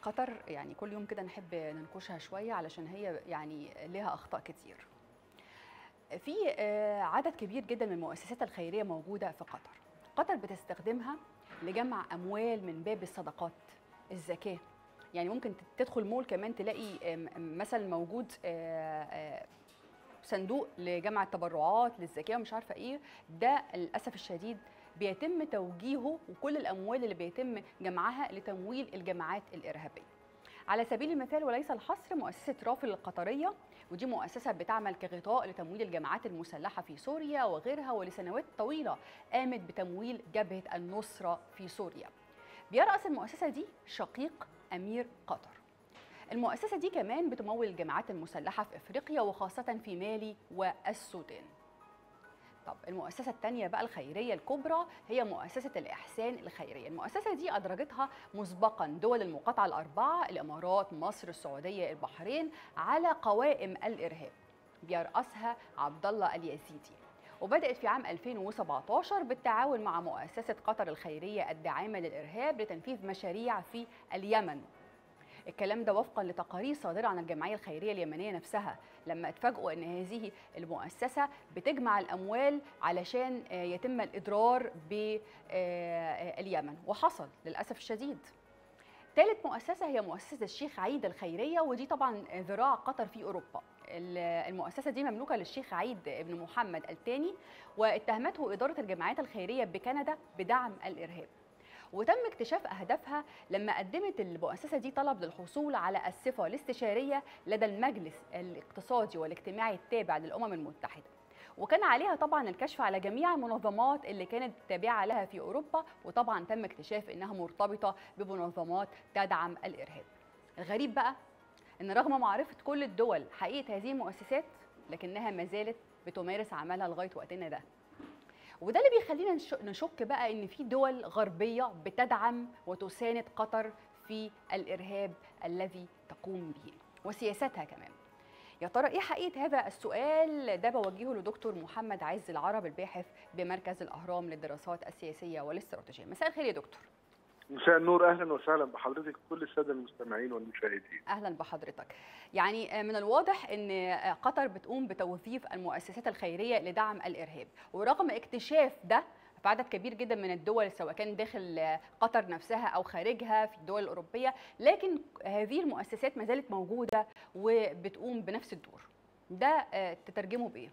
قطر يعني كل يوم كده نحب ننكشها شويه علشان هي يعني لها اخطاء كتير في آه، عدد كبير جدا من المؤسسات الخيريه موجوده في قطر قطر بتستخدمها لجمع اموال من باب الصدقات الزكاه يعني ممكن تدخل مول كمان تلاقي آم، آم، مثلا موجود آه، آه، صندوق لجمع التبرعات للزكاه ومش عارفه ايه ده للاسف الشديد بيتم توجيهه وكل الاموال اللي بيتم جمعها لتمويل الجماعات الارهابيه على سبيل المثال وليس الحصر مؤسسه رافل القطريه ودي مؤسسه بتعمل كغطاء لتمويل الجماعات المسلحه في سوريا وغيرها ولسنوات طويله قامت بتمويل جبهه النصره في سوريا بيرأس المؤسسه دي شقيق امير قطر المؤسسه دي كمان بتمول الجماعات المسلحه في افريقيا وخاصه في مالي والسودان طب المؤسسة الثانية بقى الخيرية الكبرى هي مؤسسة الإحسان الخيرية المؤسسة دي أدرجتها مسبقا دول المقاطعة الأربعة الإمارات مصر السعودية البحرين على قوائم الإرهاب بيرأسها عبد الله اليزيدي وبدأت في عام 2017 بالتعاون مع مؤسسة قطر الخيرية الداعمة للإرهاب لتنفيذ مشاريع في اليمن الكلام ده وفقا لتقارير صادره عن الجمعيه الخيريه اليمنيه نفسها لما اتفاجئوا ان هذه المؤسسه بتجمع الاموال علشان آه، يتم الاضرار باليمن وحصل للاسف الشديد ثالث مؤسسة هي مؤسسة الشيخ عيد الخيرية ودي طبعا ذراع قطر في أوروبا ال- المؤسسة دي مملوكة للشيخ عيد بن محمد الثاني واتهمته إدارة الجمعيات الخيرية بكندا بدعم الإرهاب وتم اكتشاف أهدافها لما قدمت المؤسسة دي طلب للحصول على الصفة الاستشارية لدى المجلس الاقتصادي والاجتماعي التابع للأمم المتحدة وكان عليها طبعا الكشف على جميع المنظمات اللي كانت تابعة لها في أوروبا وطبعا تم اكتشاف إنها مرتبطة بمنظمات تدعم الإرهاب الغريب بقى إن رغم معرفة كل الدول حقيقة هذه المؤسسات لكنها ما زالت بتمارس عملها لغاية وقتنا ده وده اللي بيخلينا نش- نشك بقى ان في دول غربيه بتدعم وتساند قطر في الارهاب الذي تقوم به وسياستها كمان يا ترى ايه حقيقه هذا السؤال ده بوجهه لدكتور محمد عز العرب الباحث بمركز الاهرام للدراسات السياسيه والاستراتيجيه مساء الخير يا دكتور مساء النور اهلا وسهلا بحضرتك وكل الساده المستمعين والمشاهدين. اهلا بحضرتك يعني من الواضح ان قطر بتقوم بتوظيف المؤسسات الخيريه لدعم الارهاب ورغم اكتشاف ده في عدد كبير جدا من الدول سواء كان داخل قطر نفسها او خارجها في الدول الاوروبيه لكن هذه المؤسسات ما زالت موجوده وبتقوم بنفس الدور ده آه، تترجمه بايه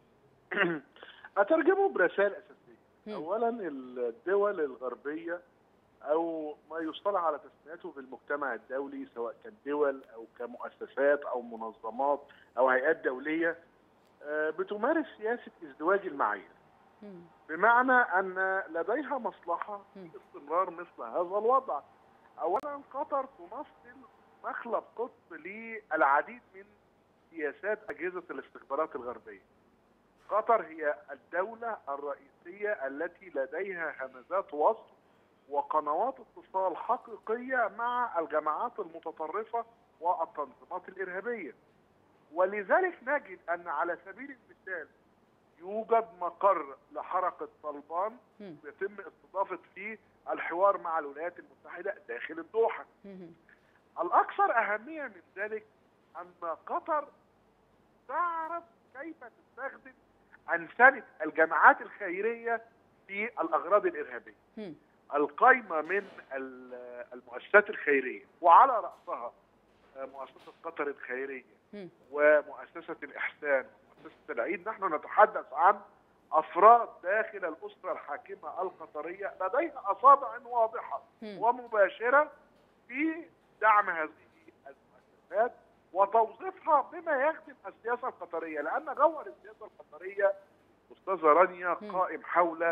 اترجمه برسائل اساسيه. مم. اولا الدول الغربيه او ما يصطلح على تسميته بالمجتمع الدولي سواء كان دول او كمؤسسات او منظمات او هيئات دوليه آه، بتمارس سياسه ازدواج المعايير. مم. بمعنى ان لديها مصلحه مم. في استمرار مثل هذا الوضع. اولا قطر تمثل مخلب قطب للعديد من سياسات اجهزه الاستخبارات الغربيه. قطر هي الدوله الرئيسيه التي لديها همزات وصل وقنوات اتصال حقيقيه مع الجماعات المتطرفه والتنظيمات الارهابيه. ولذلك نجد ان على سبيل المثال يوجد مقر لحركه طالبان مم. يتم استضافه فيه الحوار مع الولايات المتحده داخل الدوحه. مم. الاكثر اهميه من ذلك ان قطر تعرف كيف تستخدم انسنه الجماعات الخيريه في الاغراض الارهابيه. مم. القايمه من ال- المؤسسات الخيريه وعلى راسها مؤسسه قطر الخيريه مم. ومؤسسه الاحسان ومؤسسه العيد نحن نتحدث عن افراد داخل الاسره الحاكمه القطريه لديها اصابع واضحه مم. ومباشره في دعم هذه المؤسسات وتوظيفها بما يخدم السياسه القطريه لان جوهر السياسه القطريه استاذه رانيا مم. قائم حول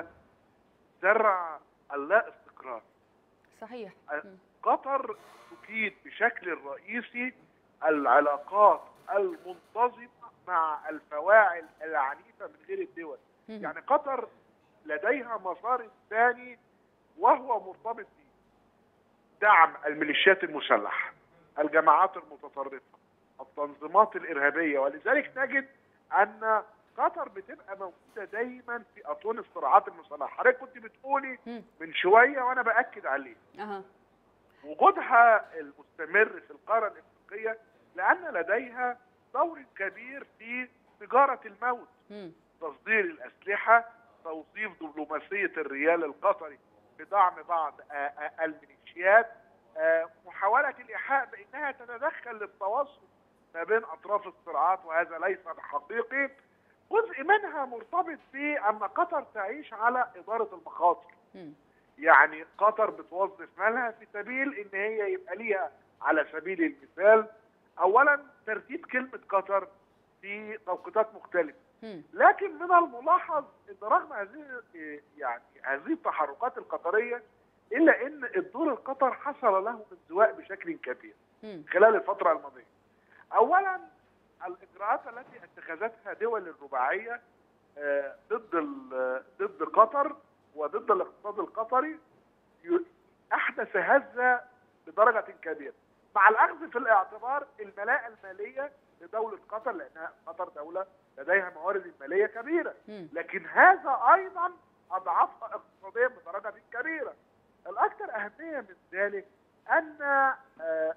زرع اللا استقرار صحيح أ- مم. قطر تكيد بشكل رئيسي العلاقات المنتظمه مع الفواعل العنيفه من غير الدول مم. يعني قطر لديها مسار ثاني وهو مرتبط به دعم الميليشيات المسلحه الجماعات المتطرفه التنظيمات الارهابيه ولذلك نجد ان قطر بتبقى موجوده دايما في اطون الصراعات المسلحه حضرتك كنت بتقولي مم. من شويه وانا باكد عليه اها وجودها المستمر في القاره الافريقيه لان لديها دور كبير في تجاره الموت مم. تصدير الاسلحه توظيف دبلوماسيه الريال القطري بدعم بعض آه، آه، الميليشيات آه، محاوله الايحاء بانها تتدخل للتوسط ما بين اطراف الصراعات وهذا ليس حقيقي جزء منها مرتبط بان قطر تعيش على اداره المخاطر مم. يعني قطر بتوظف مالها في سبيل ان هي يبقى ليها على سبيل المثال اولا ترتيب كلمه قطر في توقيتات مختلفه مم. لكن من الملاحظ ان رغم هذه يعني هذه التحركات القطريه الا ان الدور القطر حصل له انزواء بشكل كبير مم. خلال الفتره الماضيه. اولا الاجراءات التي اتخذتها دول الرباعيه آه، ضد ال- ضد قطر وضد الاقتصاد القطري ي- احدث هزه بدرجه كبيره مع الاخذ في الاعتبار الملاءه الماليه لدوله قطر لانها قطر دوله لديها موارد ماليه كبيره مم. لكن هذا ايضا اضعفها اقتصاديا بدرجه كبيره. الاكثر اهميه من ذلك ان آه، آه،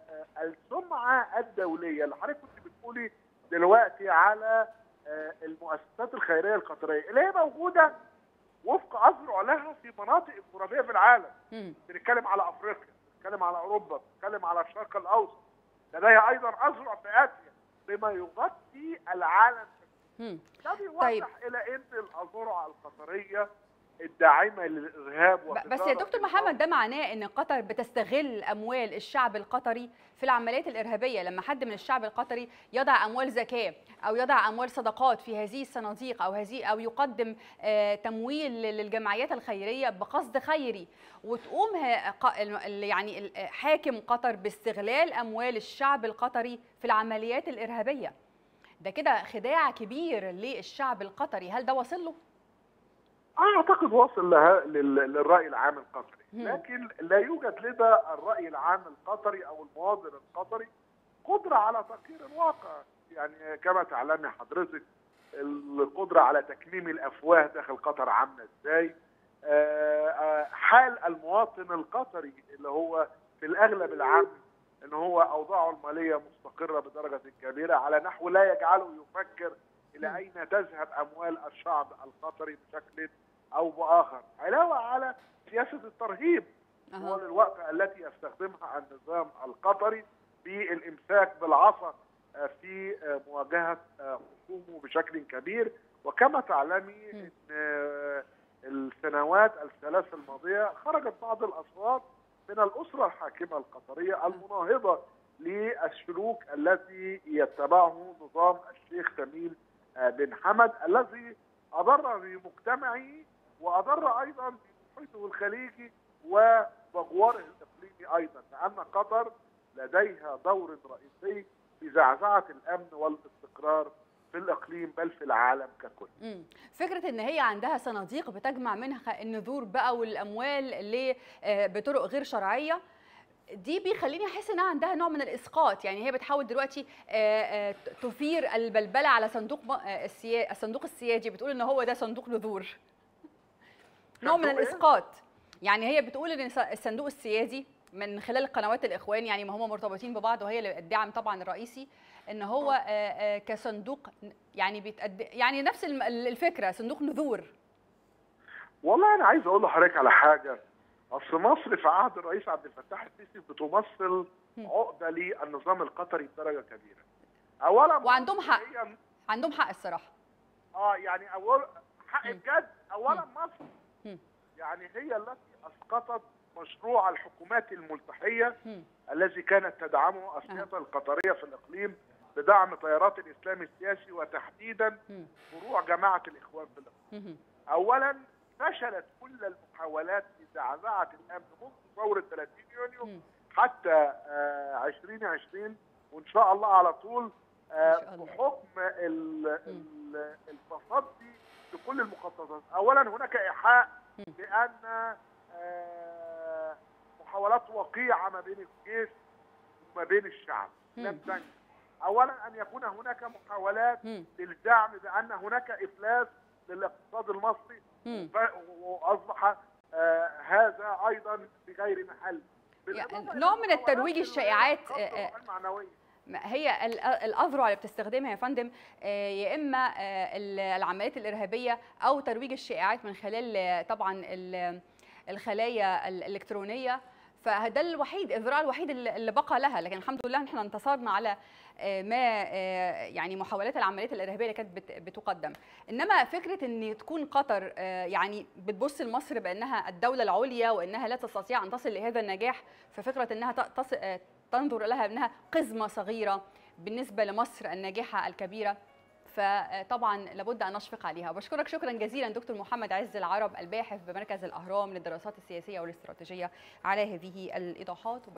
السمعه الدوليه اللي حضرتك كنت بتقولي دلوقتي على آه، المؤسسات الخيريه القطريه اللي هي موجوده وفق اذرع لها في مناطق جغرافيه في العالم. مم. بنتكلم على افريقيا، بنتكلم على اوروبا، بنتكلم على الشرق الاوسط. لديها ايضا اذرع في اسيا بما يغطي العالم مم. ده بيوضح طيب. الى ان الاذرع القطريه الداعمه للارهاب ب- وتجارة بس يا دكتور الإرهاب. محمد ده معناه ان قطر بتستغل اموال الشعب القطري في العمليات الارهابيه لما حد من الشعب القطري يضع اموال زكاه او يضع اموال صدقات في هذه الصناديق او هذه او يقدم آه، تمويل للجمعيات الخيريه بقصد خيري وتقوم ه- ق- ال- ال- يعني ال- حاكم قطر باستغلال اموال الشعب القطري في العمليات الارهابيه ده كده خداع كبير للشعب القطري هل ده واصل له؟ اعتقد واصل لها لل- للراي العام القطري مم. لكن لا يوجد لدى الراي العام القطري او المواطن القطري قدره على تغيير الواقع يعني كما تعلمي حضرتك القدره على تكميم الافواه داخل قطر عامله ازاي آه، آه، حال المواطن القطري اللي هو في الاغلب العام ان هو اوضاعه الماليه مستقره بدرجه كبيره على نحو لا يجعله يفكر الى اين تذهب اموال الشعب القطري بشكل او باخر علاوه على سياسه الترهيب أها. طوال الوقت التي يستخدمها النظام القطري بالامساك بالعصا آه، في آه، مواجهه آه، خصومه بشكل كبير وكما تعلمي م. ان آه، السنوات الثلاث الماضيه خرجت بعض الاصوات من الاسره الحاكمه القطريه المناهضه للسلوك الذي يتبعه نظام الشيخ تميم آه، بن حمد الذي اضر بمجتمعه واضر ايضا بمحيطه الخليجي ومغواره الاقليمي ايضا لان قطر لديها دور رئيسي في زعزعه الامن والاستقرار في الاقليم بل في العالم ككل. مم. فكره ان هي عندها صناديق بتجمع منها النذور بقى والاموال اللي آه، بطرق غير شرعيه دي بيخليني احس انها عندها نوع من الاسقاط يعني هي بتحاول دلوقتي آه، آه، تثير البلبله على صندوق م- آه، السيا- الصندوق السيادي بتقول ان هو ده صندوق نذور نوع من صندوق إيه؟ الاسقاط يعني هي بتقول ان الص- الصندوق السيادي من خلال قنوات الاخوان يعني ما هم مرتبطين ببعض وهي اللي الدعم طبعا الرئيسي ان هو آه، آه، كصندوق يعني بيتقد يعني نفس الم- الفكره صندوق نذور والله انا عايز اقول لحضرتك على حاجه اصل مصر في عهد الرئيس عبد الفتاح السيسي بتمثل مم. عقده للنظام القطري بدرجه كبيره. اولا وعندهم مصر حق. هي عندهم حق الصراحه اه يعني اول حق مم. بجد اولا مصر مم. يعني هي التي اسقطت مشروع الحكومات الملتحيه مم. الذي كانت تدعمه السياسه القطريه في الاقليم بدعم تيارات الاسلام السياسي وتحديدا مم. فروع جماعه الاخوان في الاقليم. مم. اولا فشلت كل المحاولات في زعزعه الامن منذ ثوره 30 يونيو مم. حتى آه، 2020 وان شاء الله على طول آه، إن شاء الله. بحكم ال- ال- التصدي لكل المخططات اولا هناك ايحاء مم. بان آه، محاولات وقيعه ما بين الجيش وما بين الشعب لم مم. تنجح اولا ان يكون هناك محاولات مم. للدعم بان هناك افلاس للاقتصاد المصري مم. ف- واصبح آه، هذا ايضا بغير محل بالإضافة نوع إلى من الترويج المحاولات الشائعات الخاصة آه، آه، والمعنوية ما هي ال- الاذرع اللي بتستخدمها يا فندم آه، يا اما آه، ال- العمليات الارهابيه او ترويج الشائعات من خلال آه، طبعا ال- الخلايا الالكترونيه فده الوحيد الذراع الوحيد اللي اللي بقى لها لكن الحمد لله احنا انتصرنا على آه، ما آه، يعني محاولات العمليات الارهابيه اللي كانت بت- بتقدم انما فكره ان تكون قطر آه، يعني بتبص لمصر بانها الدوله العليا وانها لا تستطيع ان تصل لهذا النجاح ففكره انها ت- تص- آه، تنظر لها انها قزمه صغيره بالنسبه لمصر الناجحه الكبيره فطبعا لابد ان نشفق عليها وبشكرك شكرا جزيلا دكتور محمد عز العرب الباحث بمركز الاهرام للدراسات السياسيه والاستراتيجيه على هذه الايضاحات